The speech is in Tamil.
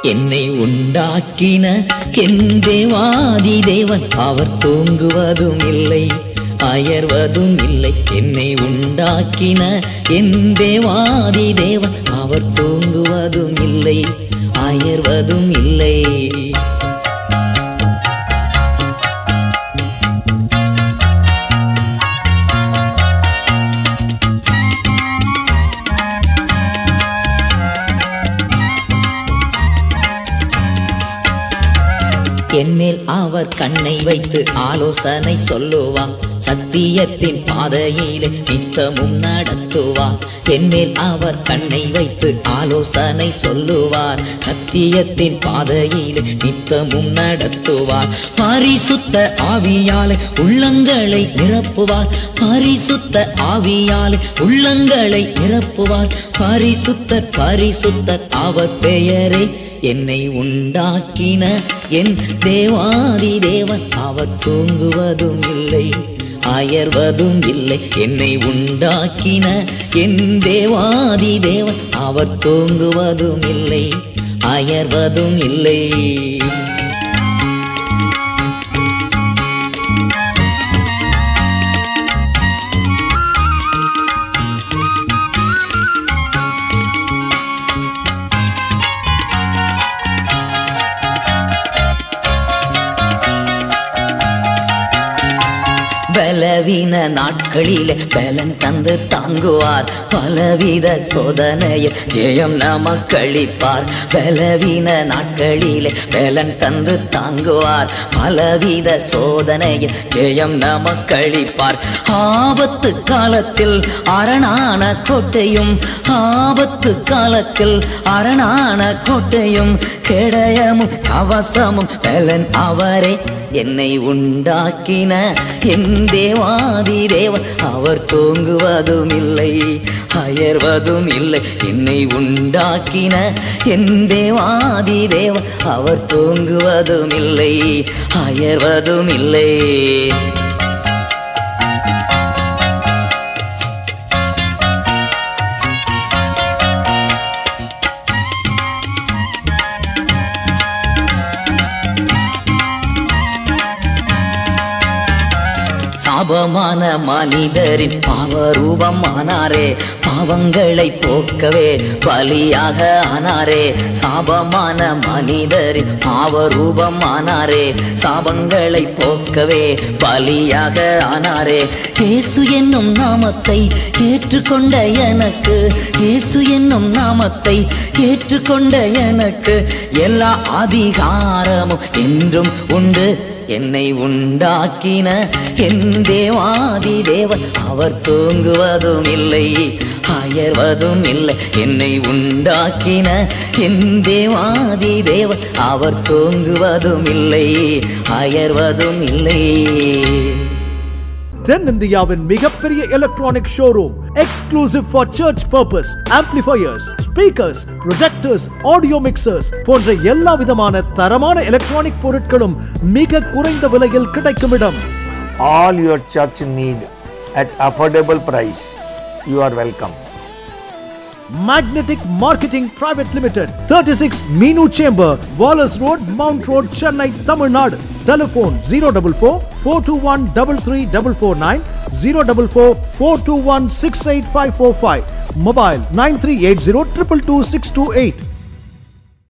என்னை உண்டாக்கின என் தேவாதி தேவன் அவர் தூங்குவதும் இல்லை அயர்வதும் இல்லை என்னை உண்டாக்கின என் தேவாதி தேவன் அவர் தூங்குவதும் இல்லை அயர்வதும் இல்லை என்மேல் அவர் கண்ணை வைத்து ஆலோசனை சொல்லுவார் சத்தியத்தின் பாதையிலே நித்தமும் நடத்துவார் என்மேல் அவர் கண்ணை வைத்து ஆலோசனை சொல்லுவார் சத்தியத்தின் பாதையிலே நித்தமும் நடத்துவார் பரிசுத்த ஆவியாலே உள்ளங்களை நிரப்புவார் பரிசுத்த ஆவியாலே உள்ளங்களை நிரப்புவார் பரிசுத்தர் பரிசுத்தர் அவர் பெயரே என்னை உண்டாக்கின என் தேவாதி தேவன் அவர் தூங்குவதும் இல்லை அயர்வதும் இல்லை என்னை உண்டாக்கின என் தேவாதி தேவன் அவர் தூங்குவதும் இல்லை அயர்வதும் இல்லை பலவீன நாட்களில் பலன் தந்து தாங்குவார் பலவித சோதனையில் ஜெயம் நமக்களிப்பார் பலவீன நாட்களில் பலன் தந்து தாங்குவார் பலவித சோதனையில் ஜெயம் நமக்களிப்பார் ஆபத்து காலத்தில் அரணான கோட்டையும் ஆபத்து காலத்தில் அரணான கோட்டையும் கேடயமும் கவசமும் பலன் அவரே என்னை உண்டாக்கின என் தேவாதி தேவன் அவர் தூங்குவதும் இல்லை அயர்வதும் இல்லை என்னை உண்டாக்கின என் தேவாதி தேவன் அவர் தூங்குவதும் இல்லை அயர்வதும் இல்லை சாபமான மனிதரின் பாவரூபமானாரே பாவங்களை போக்கவே பலியாக ஆனாரே சாபமான மனிதரின் பாவரூபமானாரே சாபங்களை போக்கவே பலியாக ஆனாரே இயேசு என்னும் நாமத்தை ஏற்றுக்கொண்ட எனக்கு இயேசு என்னும் நாமத்தை ஏற்றுக்கொண்ட எனக்கு எல்லா அதிகாரமும் என்றும் உண்டு என்னை உண்டாக்கின என் தேவாதி தேவன் அவர் தூங்குவதும் இல்லை அயர்வதும் இல்லை என்னை உண்டாக்கின என் தேவாதி தேவன் அவர் தூங்குவதும் இல்லை அயர்வதும் இல்லை தென்னிந்தியாவின் மிகப்பெரிய electronic showroom exclusive for church purpose amplifiers speakers projectors audio mixers போன்ற எல்லா விதமான தரமான எலக்ட்ரானிக் பொருட்களும் மிக குறைந்த விலையில் கிடைக்கும் இடம் all your church need at affordable price. You are welcome. Magnetic Marketing Private Limited, 36 Meenu Chamber, Wallace Road, Mount Road, Chennai, Tamil Nadu. Telephone 044 421 33449 044 421 68545. Mobile 9380 222 628.